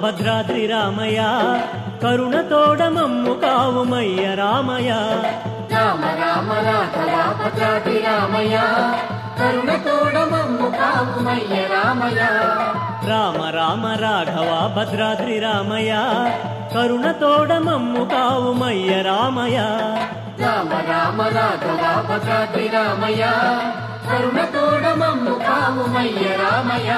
భద్రాద్రి రామయ్య కరుణతోడ మమ్ము కావుమయ్య రామయ్య రామ రామ రాఘవ భద్రాద్రి రామయ్య కరుణతోడ మమ్ము కావుమయ్య రామయ్య రామ రామ రాఘవ భద్రాద్రి రామయ్య కరుణతోడ మమ్ము కావుమయ్య రామయ్య రామ రామ రాఘవ భద్రాద్రి రామయ్య కరుణతోడ మమ్ము కావుమయ్య రామయ్య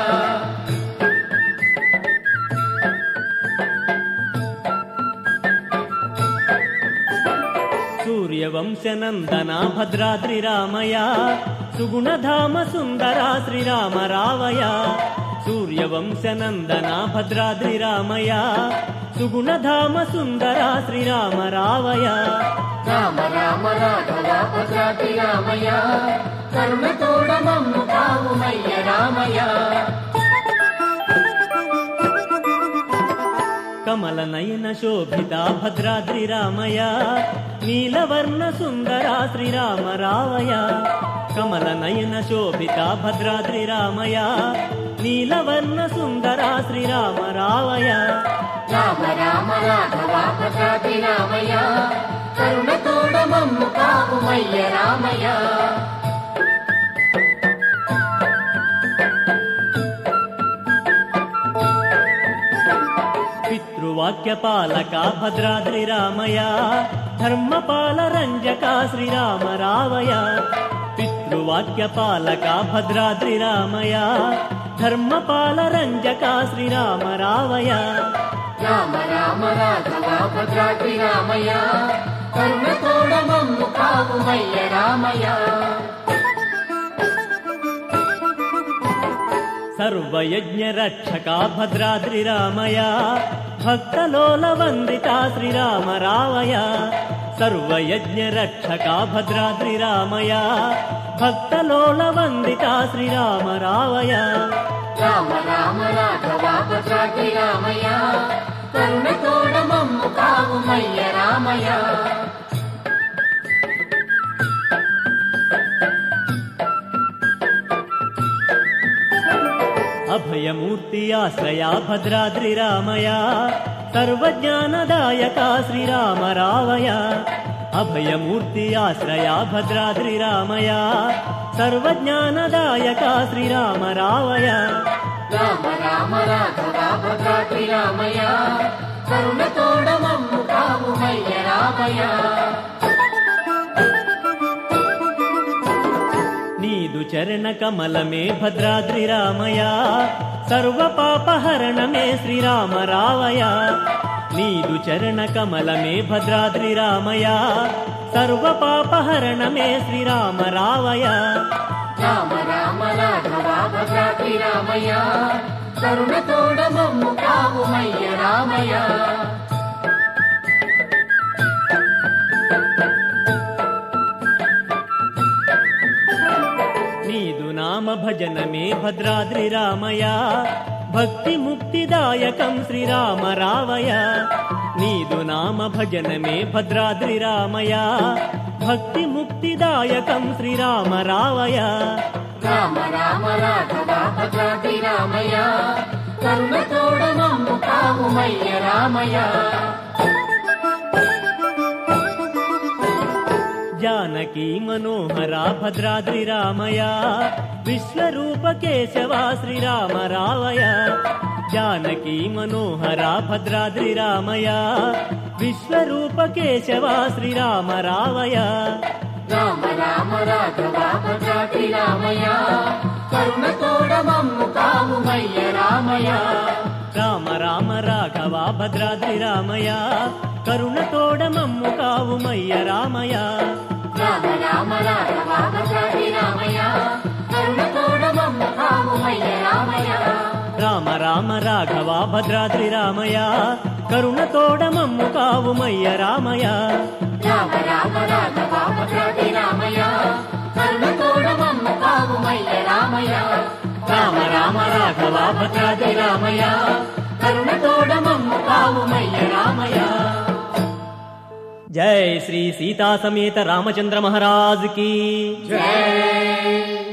సూర్యవంశనందన భద్రాద్రి రామయ్య సుగుణధామ సుందర శ్రీరామ రావయ సూర్యవంశనందన భద్రాద్రి రామయ్య సుగుణధామ సుందర శ్రీరామ రావయ రామ రామ రాఘవ భద్రాద్రి రామయ్య కరుణతోడ మమ్ము కావుమయ్య రామయ్య కమల నయన శోభిత భద్రాద్రి రామయ నీలవర్ణ సుందర శ్రీరామ రావయ కమల నయన శోభిత భద్రాద్రి రామయ నీలవర్ణ సుందర శ్రీరామ రావయ రామ రామ రాఘవ భద్రాద్రి రామయ్య కరుణతోడ మమ్ము కావుమయ్య రామయ్య పితృవాక్య పాలక భద్రాద్రి రామయ ధర్మపాల రంజక శ్రీరామ రావయ పితృవాక్య పాలక భద్రాద్రి రామయ ధర్మపాల రంజక శ్రీరామ రావయ రామ రామ రాఘవ భద్రాద్రి రామయ్య కరుణతోడ మమ్ము కావుమయ్య రామయ్య సర్వయజ్ఞ రక్షక భద్రాద్రి రామయ భక్తలోల వందిత శ్రీరామ రావయ సర్వయజ్ఞ రక్షక భద్రాద్రి రామయ భక్తలోల వందిత శ్రీరామ రావయ రామ రామ రాఘవ భద్రాద్రి రామయ్య కరుణతోడ మమ్ము కావుమయ్య రామయ్య అభయమూర్తి ఆశ్రయ భద్రాద్రి రామయ సర్వజ్ఞానదాయక శ్రీరామ రావయ అభయమూర్తి ఆశ్రయ భద్రాద్రి రామయ సర్వజ్ఞానదాయక శ్రీరామ రావయ రామ రామ రాఘవ భద్రాద్రి రామయ్య కరుణతోడ మమ్ము కావుమయ్య రామయ్య నీదు చరణ కమలమే భద్రాద్రి రామయ సర్వ పాపహరణమే శ్రీరామ రావయ నీదు చరణ కమలమే భద్రాద్రి రామయ సర్వ పాపహరణమే శ్రీరామ రావయ రామ రామ రాఘవ భద్రాద్రి రామయ్య కరుణతోడ మమ్ము కావుమయ్య రామయ్య నీదు నామ భజనమే భద్రాద్రి రామయ భక్తి ముక్తిదాయకం శ్రీరామ రావయ నీదు నామ భజనమే భద్రాద్రి రామయ భక్తి ముక్తిదాయకం శ్రీరామ రావయ రామ రామ రాఘవ భద్రాద్రి రామయ్య కరుణతోడ మమ్ము కావుమయ్య రామయ్య జానకీ మనోహర భద్రాద్రి రామయ విశ్వరూప కేశవ శ్రీరామ రావయ జానకీ మనోహర భద్రాద్రి రామయ విశ్వరూప కేశవ శ్రీరామ రావయ రామ రామ రాఘవ భద్రాద్రి రామయ్య కరుణతోడ మమ్ము కావుమయ్య రామయ్య రామ రామ రాఘవ భద్రాద్రి రామయ కరుణతోడ మమ్ము కావుమయ్య రామయ రామ రామ రాఘవ భద్రాద్రి రామయ్య కరుణతోడ మమ్ము కావుమయ్య రామయ్య రామ రామ రాఘవ భద్రాద్రి రామయ కరుణతోడ మమ్ము కావుమయ్య రామయ రామ రామ రాఘవ భద్రాద్రి రామయ్య కరుణతోడ మమ్ము కావుమయ్య రామయ్య రామ రామ రాఘవ భద్రాద్రి రామయ కరుణతోడ మమ్ము కావుమయ్య రామయ్య జై శ్రీ సీతా సమేత రామచంద్ర మహారాజ్ की జై